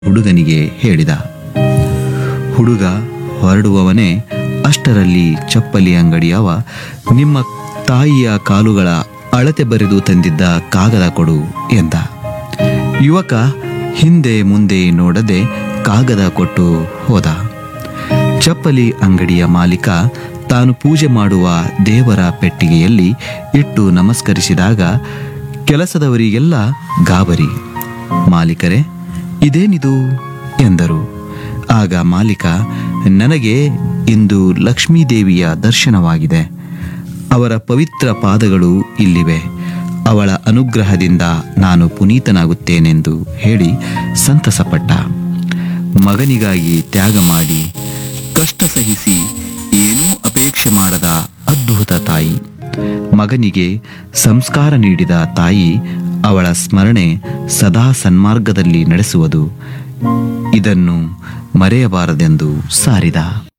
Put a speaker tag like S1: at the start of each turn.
S1: ಹುಡುಗನಿಗೆ ಹೇಳಿದ ಹುಡುಗ ಹೊರಡುವವನೇ ಅಷ್ಟರಲ್ಲಿ ಚಪ್ಪಲಿ ಅಂಗಡಿಯವ ನಿಮ್ಮ ತಾಯಿಯ ಕಾಲುಗಳ ಅಳತೆ ಬರೆದು ತಂದಿದ್ದ ಕಾಗದ ಕೊಡು ಎಂದ ಯುವಕ ಹಿಂದೆ ಮುಂದೆ ನೋಡದೆ ಕಾಗದ ಕೊಟ್ಟು ಹೋದ ಚಪ್ಪಲಿ ಅಂಗಡಿಯ ಮಾಲೀಕ ತಾನು ಪೂಜೆ ಮಾಡುವ ದೇವರ ಪೆಟ್ಟಿಗೆಯಲ್ಲಿ ಇಟ್ಟು ನಮಸ್ಕರಿಸಿದಾಗ ಕೆಲಸದವರಿಗೆಲ್ಲ ಗಾಬರಿ ಮಾಲೀಕರೇ ಇದೇನಿದು ಎಂದರು ಆಗ ಮಾಲೀಕ ನನಗೆ ಇಂದು ಲಕ್ಷ್ಮೀದೇವಿಯ ದರ್ಶನವಾಗಿದೆ ಅವರ ಪವಿತ್ರ ಪಾದಗಳು ಇಲ್ಲಿವೆ ಅವಳ ಅನುಗ್ರಹದಿಂದ ನಾನು ಪುನೀತನಾಗುತ್ತೇನೆಂದು ಹೇಳಿ ಸಂತಸಪಟ್ಟ ಮಗನಿಗಾಗಿ ತ್ಯಾಗ ಮಾಡಿ ಕಷ್ಟ ಸಹಿಸಿ ಏನೂ ಅಪೇಕ್ಷೆ ಮಾಡದ ಅದ್ಭುತ ತಾಯಿ ಮಗನಿಗೆ ಸಂಸ್ಕಾರ ನೀಡಿದ ತಾಯಿ ಅವಳ ಸ್ಮರಣೆ ಸದಾ ಸನ್ಮಾರ್ಗದಲ್ಲಿ ನಡೆಸುವುದು ಇದನ್ನು ಮರೆಯಬಾರದೆಂದು ಸಾರಿದ